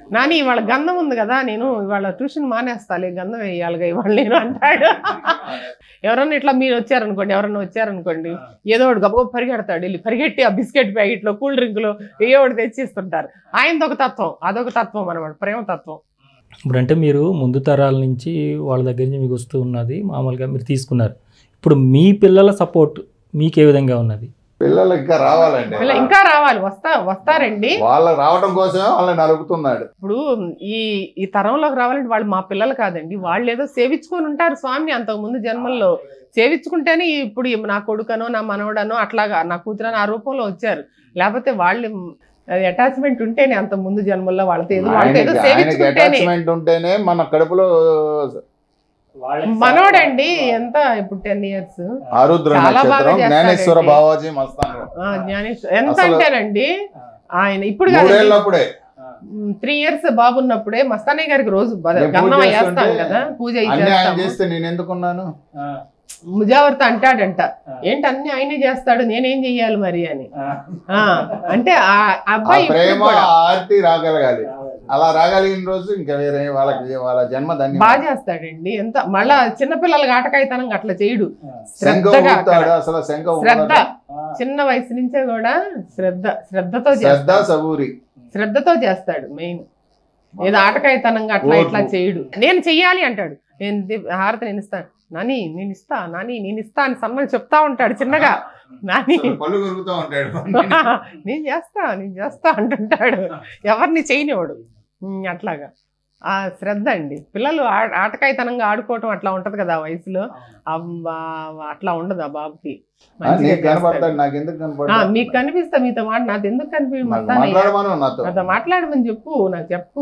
నాని ఇవాళ గంధం ఉంది కదా నేను ఇవాళ ట్యూషన్ మానేస్తాలే గంధం వేయాలిగా ఇవాళ నేను అంటాడు ఎవరన్నా ఇట్లా మీరు వచ్చారనుకోండి ఎవరన్నా వచ్చారనుకోండి ఏదో ఒకటి గబగబ పరిగెడతాడు వెళ్ళి పరిగెట్టి ఆ బిస్కెట్ ప్యాకెట్లో కూల్ డ్రింకులు ఏదో ఒకటి తెచ్చిస్తుంటారు ఆయనది ఒక తత్వం అదొక తత్వం అనమాట ప్రేమ తత్వం ఇప్పుడు అంటే మీరు ముందు తరాల నుంచి వాళ్ళ దగ్గర నుంచి మీకు వస్తూ ఉన్నది మామూలుగా మీరు తీసుకున్నారు ఇప్పుడు మీ పిల్లల సపోర్ట్ మీకు ఏ విధంగా ఉన్నది పిల్లలు ఇంకా రావాలండి ఇలా ఇంకా రావాలి వస్తా వస్తారండి వాళ్ళకి రావడం కోసమే వాళ్ళని నలుపుతున్నాడు ఇప్పుడు ఈ ఈ తరంలోకి రావాలంటే వాళ్ళు మా పిల్లలు కాదండి వాళ్ళు ఏదో సేవించుకొని ఉంటారు స్వామిని అంతకు ముందు జన్మల్లో సేవించుకుంటేనే ఇప్పుడు ఈ నా కొడుకనో నా మనవడనో అట్లాగా నా కూతురనో ఆ రూపంలో వచ్చారు లేకపోతే వాళ్ళు అటాచ్మెంట్ ఉంటేనే అంత ముందు జన్మల్లో వాళ్ళతో ఏదో వాళ్ళతో ఏదో ఆయనకి ఆయనకి సేవించుకుంటేనే అటాచ్మెంట్ ఉంటేనే మన కడుపులో మనోడండి ఎంత ఇప్పుడు టెన్ ఇయర్స్ ఆరుద్ర చాలా బాగా నక్షత్రం చేస్తాడండి. జ్ఞానేశ్వర బావాజీ మస్తాను జ్ఞానేశ్వర ఎంత అసలు- అంటేనండి ఆయన ఇప్పుడు కాదు మూడేళ్ళప్పుడే త్రీ ఇయర్స్ బాబు ఉన్నప్పుడే మస్తానయ్య గారికి రోజు బ- నేను పూజ గంధం వేస్తాం చేస్తుంటే కదా పూజ అయి అన్ని ఆయన చేస్తాము. చేస్తే నేను ఎందుకున్నాను ముజావర్త అంటాడంట ఏంటి అన్ని ఆయనే చేస్తాడు నేనేం చెయ్యాలి మరి అని ఆ అంటే ఆ ఆ అబ్బాయి ఇప్పుడు ప్రేమ కూడా ఆ ఆర్తి రాగలగాలి అలా రాగలిగిన రోజు ఇంకా వేరే వాళ్ళకి వాళ్ళ జన్మ ధన్యం బాగా చేస్తాడండి ఎంత మళ్ళా చిన్నపిల్లలకి ఆటకాయితనం అట్లా చేయడు శంఖ శ్రద్ధగా ఊపుతాడు అసలు శంఖ శ్రద్ధ ఊపడం. చిన్న వయసు నుంచే కూడా శ్రద్ధ శ్రద్ధతో శ్రద్ధ చేస్తాడు సబూరి శ్రద్ధతో చేస్తాడు మెయిన్ ఏదో ఆటకాయితనంగా అట్లా ఓర్పు. ఇట్లా చేయడు నేను చెయ్యాలి అంటాడు నేను ది- హారతి నేను ఇస్తాను నాని నేను ఇస్తా నాని నేను ఇస్తా అని సమ్మని చెప్తా ఉంటాడు చిన్నగా నాని అసలు పళ్ళు కొరుకుతూ ఉంటాడు నేను చేస్తా నేను చేస్తా అంటుంటాడు ఎవరిని చేయనివాడు ఉమ్, అట్లాగా ఆ శ్రద్ధ అండి పిల్లలు ఆ- ఆటకాయితనంగా ఆడుకోవటం అట్లా ఉంటది కదా ఆ వయసులో అబ్బా, అట్లా ఉండదు ఆ బాబుకి ఆ, మంచిగా నీకు కనపడతాడు చేస్తాడు. నాకు ఎందుకు ఆ, కనపడతాడు మీకు కనిపిస్తా మీతో మాట నాకు ఎందుకు నాకు కనిపిస్తానయ్యా మాట్లాడమను నాతో నాతో మాట్లాడమని చెప్పు నాకు చెప్పు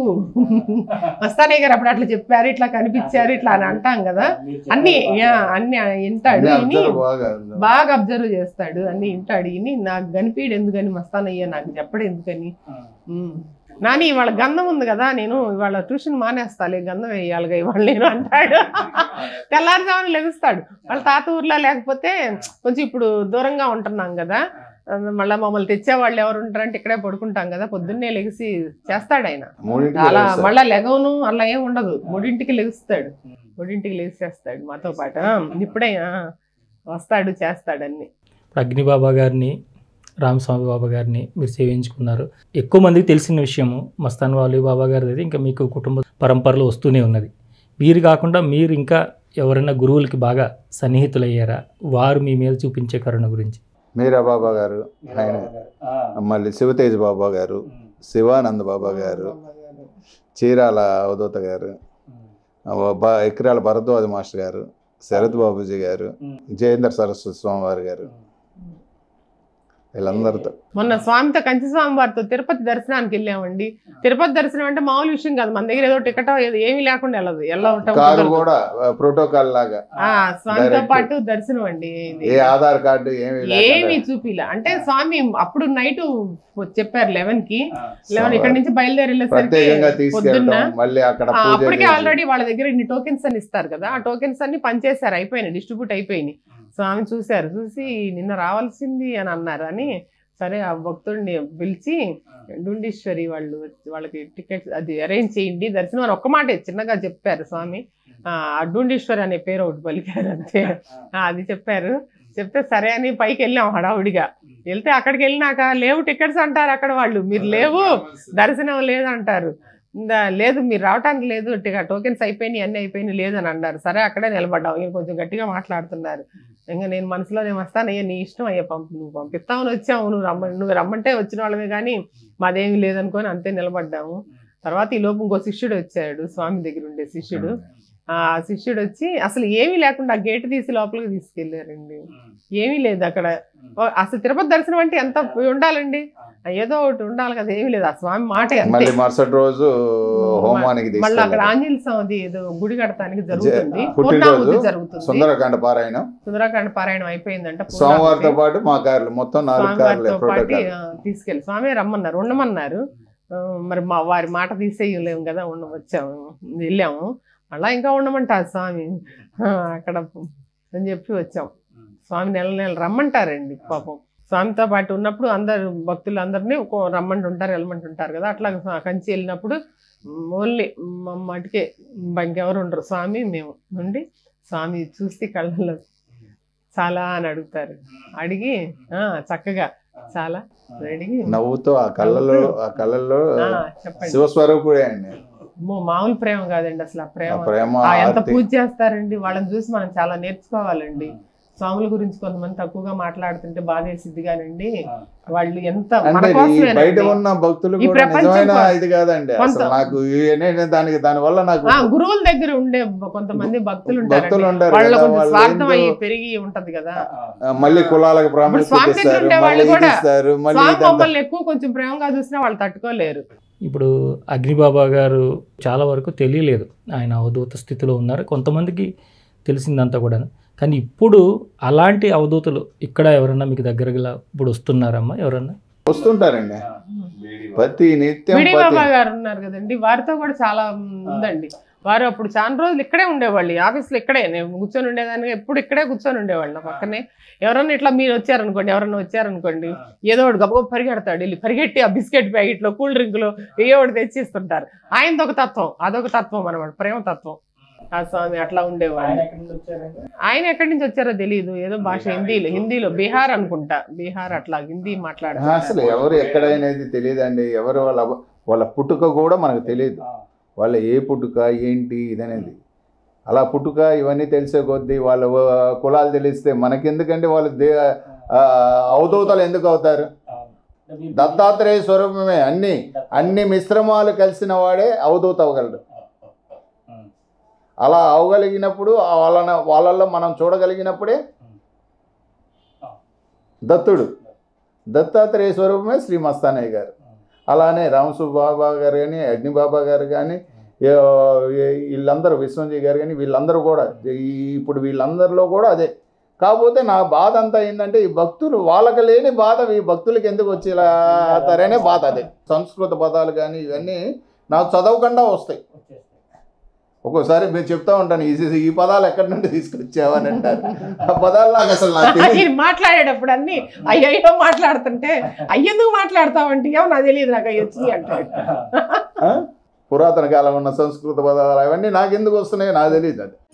వస్తానే గారు అప్పుడు అట్లా చెప్పారు ఇట్లా కనిపించారు ఇట్లా అని అంటాం కదా అన్ని యా, అన్ని వింటాడు అన్నీ విని observe బాగా బాగా అబ్జర్వ్ చేస్తాడు అన్ని వింటాడు విని నాకు కనిపించడు ఎందుకని మస్తానయ్యా నాకు చెప్పడు ఎందుకని ఉమ్. నాని ఇవాళ గంధం ఉంది కదా నేను ఇవాళ ట్యూషన్ మానేస్తాలే గంధం వేయాలిగా ఇవాళ నేను అంటాడు తెల్లారుజామున లెగుస్తాడు వాళ్ళ తాత ఊర్లో లేకపోతే కొంచెం ఇప్పుడు దూరంగా ఉంటున్నాం కదా మళ్ళీ మమ్మల్ని తెచ్చే వాళ్ళు ఎవరు ఉంటారంటే ఇక్కడే పడుకుంటాం కదా పొద్దున్నే లెగిసి చేస్తాడు ఆయన మూడింటికి అలా లేస్తాడు. మళ్ళా లెగవను అలా ఏం ఉండదు మూడింటికి లెగుస్తాడు మూడింటికి లేచి చేస్తాడు మాతో పాటు ఆ, ఇప్పుడే ఆ, వస్తాడు చేస్తాడు అన్ని ఇప్పుడు అగ్నిబాబా గారిని రామస్వామి బాబా గారిని మీరు సేవించుకున్నారు ఎక్కువ మందికి తెలిసిన విషయము మస్తాన్ వాలి బాబా గారిది అయితే ఇంకా మీకు కుటుంబ పరంపరలో వస్తూనే ఉన్నది వీరు కాకుండా మీరు ఇంకా ఎవరైనా గురువులకి బాగా సన్నిహితులయ్యారా వారు మీ మీద చూపించే కరుణ గురించి మీరా బాబా గారు ఆయన మళ్ళీ శివతేజ బాబా గారు శివానంద్ బాబా గారు చీరాల అవధూత గారు బ- ఎకరాల భరద్వాజ మాస్టర్ గారు శరత్ బాబుజీ గారు జయేంద్ర సరస్వతి స్వామి వారి గారు వీళ్ళందరితో మొన్న స్వామితో కంచి స్వామి వారితో తిరుపతి దర్శనానికి వెళ్ళామండి తిరుపతి దర్శనం అంటే మామూలు విషయం కాదు మన దగ్గర ఏదో టికెట్ ఏదో ఏమీ లేకుండా వెళ్ళదు వెళ్ళవటం కారు కుదరదు. కూడా ప్రోటోకాల్ లాగా ఆ స్వామితో Direct. పాటు దర్శనం అండి ఇది. ఏ ఆధార్ కార్డు ఏమి ఏమీ చూపిలా అంటే స్వామి అప్పుడు నైట్ చెప్పారు లెవెన్ కి లెవెన్ ఇక్కడ నుంచి బయలుదేరి వెళ్ళేసరికి ప్రత్యేకంగా పొద్దున్న తీసుకెళ్ళడం మళ్ళీ అక్కడ ఆ, పూజ అప్పటికే చేసి- ఆల్రెడీ వాళ్ళ దగ్గర ఇన్ని టోకెన్స్ అని ఇస్తారు కదా ఆ టోకెన్స్ అన్ని పనిచేశారు అయిపోయినాయి డిస్ట్రిబ్యూట్ అయిపోయినాయి స్వామి చూశారు చూసి నిన్న రావాల్సింది అని అన్నారు అని సరే ఆ భక్తుడిని పిలిచి డుండీశ్వరి వాళ్ళు వాళ్ళకి టికెట్స్ అది అరేంజ్ చేయండి దర్శనం అని ఒక్క మాట చిన్నగా చెప్పారు స్వామి ఆ డుండీశ్వరి అనే పేరు ఒకటి పలికారు అంతే ఆ, అది చెప్పారు చెప్తే సరే అని పైకి వెళ్ళాం హడావుడిగా వెళ్తే అక్కడికి వెళ్ళినాక లేవు టికెట్స్ అంటారు అక్కడ వాళ్ళు మీరు లేవు దర్శనం లేదంటారు ఇందా- లేదు మీరు రావటానికి లేదు టిక- టోకెన్స్ అయిపోయినాయి అన్నీ అయిపోయినాయి లేదని అన్నారు సరే అక్కడే నిలబడ్డాం ఈయన కొంచెం గట్టిగా మాట్లాడుతున్నారు ఇంకా నేను మనసులో నేను వస్తాను అయ్యా నీ ఇష్టం అయ్యా పంపి నువ్వు పంపిస్తామని వచ్చావు నువ్వు రమ్మ నువ్వు రమ్మంటే వచ్చిన వాళ్ళమే కానీ మాదేమీ లేదనుకొని అంతే నిలబడ్డాము తర్వాత ఈ లోపు ఇంకో శిష్యుడు వచ్చాడు స్వామి దగ్గర ఉండే శిష్యుడు ఆ శిష్యుడు వచ్చి అసలు ఏమీ లేకుండా గేట్ తీసి లోపలికి తీసుకెళ్లారండి ఏమీ లేదు అక్కడ ఓ, అసలు తిరుపతి దర్శనం అంటే ఎంత ఉండాలండి ఏదో ఒకటి ఉండాలి కదా ఏమీ లేదు ఆ స్వామి మాట అంతే మళ్ళీ మరుసటి రోజు హోమానికి మళ్ళీ అక్కడ తీసుకెళ్ళారు ఆంజనేయ స్వామిది ఏదో గుడి కడతానికి జరుగుతుంది జ- పుట్టినరోజు పూర్ణాహుతి జరుగుతుంది సుందరకాండ పారాయణం సుందరకాండ పారాయణం అయిపోయిందంట సోమవారితో పూర్ణాహుతి. పాటు మా కార్లు మొత్తం నాలుగు కార్లు స్వామివారితో పాటు ప్రోటోకాల్ ఆ, తీసుకెళ్ళి స్వామి రమ్మన్నారు ఉండమన్నారు ఆ, మరి మా వారి మాట తీసేయలేము కదా ఉండ వచ్చాము వెళ్ళాము మళ్ళా ఇంకా ఉండమంటారు స్వామి ఆ, అక్కడ అని చెప్పి వచ్చాం స్వామి నెల నెల రమ్మంటారండి పాపం స్వామితో పాటు ఉన్నప్పుడు అందరు భక్తులు అందరినీ రమ్మంటుంటారు వెళ్ళమంటుంటారు కదా అట్లా కంచి వెళ్ళినప్పుడు ఓన్లీ మటుకే ఇంకెవరు ఉండరు స్వామి మేము నుండి స్వామి చూస్తే కళ్ళల్లో చాలా అని అడుగుతారు అడిగి ఆ, చక్కగా చాలా అడిగి నవ్వుతూ ఆ కళ్ళలో ఆ కళ్ళల్లో ఆ, చెప్పండి శివస్వరూపుడే అండి అమ్మో, మామూలు ప్రేమ కాదండి అసలు ఆ ఆ ప్రేమ ప్రేమ ఆ ఎంత ఆర్తి. పూజ చేస్తారండి వాళ్ళని చూసి మనం చాలా నేర్చుకోవాలండి స్వాముల గురించి కొంతమంది తక్కువగా మాట్లాడుతుంటే బాధేసిద్ది కానండి వాళ్ళు ఎంత మన అంటే ఈ కోసమేనండి. బయట ఉన్న భక్తులు ఈ కూడా ప్రపంచం నిజమైన కోసం. ఇది కాదండి కొంత- అసలు నాకు ఈ- నేను దానికి దాని వల్ల నాకు ఆ గురువుల దగ్గర ఉండే బ- కొంతమంది భక్తులు భక్తులు ఉంటారు ఉంటారు వాళ్ళ కదా, కొంచెం వాళ్ళు స్వార్థం అయ్యి ఏందో- పెరిగి ఉంటది కదా ఆ, మళ్ళీ కులాలకు ప్రాముఖ్యత స్వామి దగ్గర ఇస్తారు ఉండే వాళ్ళు మళ్ళీ ఇది కూడా ఇస్తారు మళ్ళీ స్వామి ఇదంతా మమ్మల్ని ఎక్కువ కొంచెం ప్రేమగా చూసినా వాళ్ళు తట్టుకోలేరు ఇప్పుడు అగ్నిబాబా గారు చాలా వరకు తెలియలేదు ఆయన అవధూత స్థితిలో ఉన్నారు కొంతమందికి తెలిసిందంతా కూడా కానీ ఇప్పుడు అలాంటి అవధూతలు ఇక్కడ ఎవరన్నా మీకు దగ్గరగా ఇప్పుడు వస్తున్నారమ్మా ఎవరన్నా వస్తుంటారండి ప్రతి నిత్యం విడి ప్రతి బాబా గారు ఉన్నారు కదండి వారితో కూడా చాలా ఉందండి వారు అప్పుడు చాలా రోజులు ఇక్కడే ఉండేవాళ్ళు ఈ ఆఫీస్లో ఇక్కడే నేను కూర్చొని ఉండేదాన్ని ఎప్పుడు ఇక్కడే కూర్చొని ఉండేవాళ్ళు నా పక్కనే ఎవరన్నా ఇట్లా మీరు వచ్చారనుకోండి ఎవరన్నా వచ్చారనుకోండి ఏదో ఒకటి గబగబ పరిగెడతాడు వెళ్ళి పరిగెట్టి ఆ బిస్కెట్ ప్యాకెట్లో కూల్ డ్రింకులు ఏదో ఒకటి తెచ్చిస్తుంటారు ఆయనది ఒక తత్వం అదొక తత్వం అనమాట ప్రేమ తత్వం ఆ స్వామి అట్లా ఉండేవాళ్ళు ఆయన ఎక్కడి నుంచి వచ్చారో తెలియదు ఏదో భాష హిందీలో హిందీలో బీహార్ అనుకుంటా బీహార్ అట్లా హిందీ అసలు మాట్లాడారు ఎవరు ఎక్కడైనది తెలియదండి ఎవరు వాళ్ళ వాళ్ళ పుట్టుక కూడా మనకు తెలియదు వాళ్ళ ఏ పుట్టుక ఏంటి ఇదనేది అలా పుట్టుక ఇవన్నీ తెలిసే కొద్దీ వాళ్ళ ఆ, కులాలు తెలిస్తే మనకెందుకంటే వాళ్ళు దే ఆ, అవధూతలు ఎందుకు అవుతారు దత్తాత్రేయ స్వరూపమే అన్ని అన్ని మిశ్రమాలు కలిసిన వాడే అవధూత అవ్వగలడు అలా అవగలిగినప్పుడు ఆ వాళ్ళన వాళ్ళల్లో మనం చూడగలిగినప్పుడే దత్తుడు దత్తాత్రేయ స్వరూపమే శ్రీ మస్తానయ్య గారు అలానే రామసు బాబా గారు కానీ అగ్నిబాబా గారు కానీ వీళ్ళందరూ విశ్వంజీ గారు కానీ వీళ్ళందరూ కూడా ఈ- ఇప్పుడు వీళ్ళందరిలో కూడా అదే కాకపోతే నా బాధ అంతా ఏంటంటే ఈ భక్తులు వాళ్ళకి లేని బాధ ఈ భక్తులకి ఎందుకు వచ్చేలాతారనే బాధ అదే సంస్కృత పదాలు కానీ ఇవన్నీ నాకు చదవకుండా వస్తాయి ఒక్కోసారి మీరు చెప్తా ఉంటాను ఈ ఈ పదాలు ఎక్కడి నుండి తీసుకొచ్చావని అంటారు ఆ పదాలు నాకు అసలు నాకు తెలియదు ఆయన మాట్లాడేటప్పుడు అన్ని అయ్యయ్యో మాట్లాడుతుంటే అయ్యెందుకు మాట్లాడతావంటే ఏమో నాకు తెలియదు నాకు అయ్యి వచ్చింది అంటాడు ఆ? పురాతన కాలం ఉన్న సంస్కృత పదాలు అవన్నీ నాకు ఎందుకు వస్తున్నాయో నాకు తెలియదు అది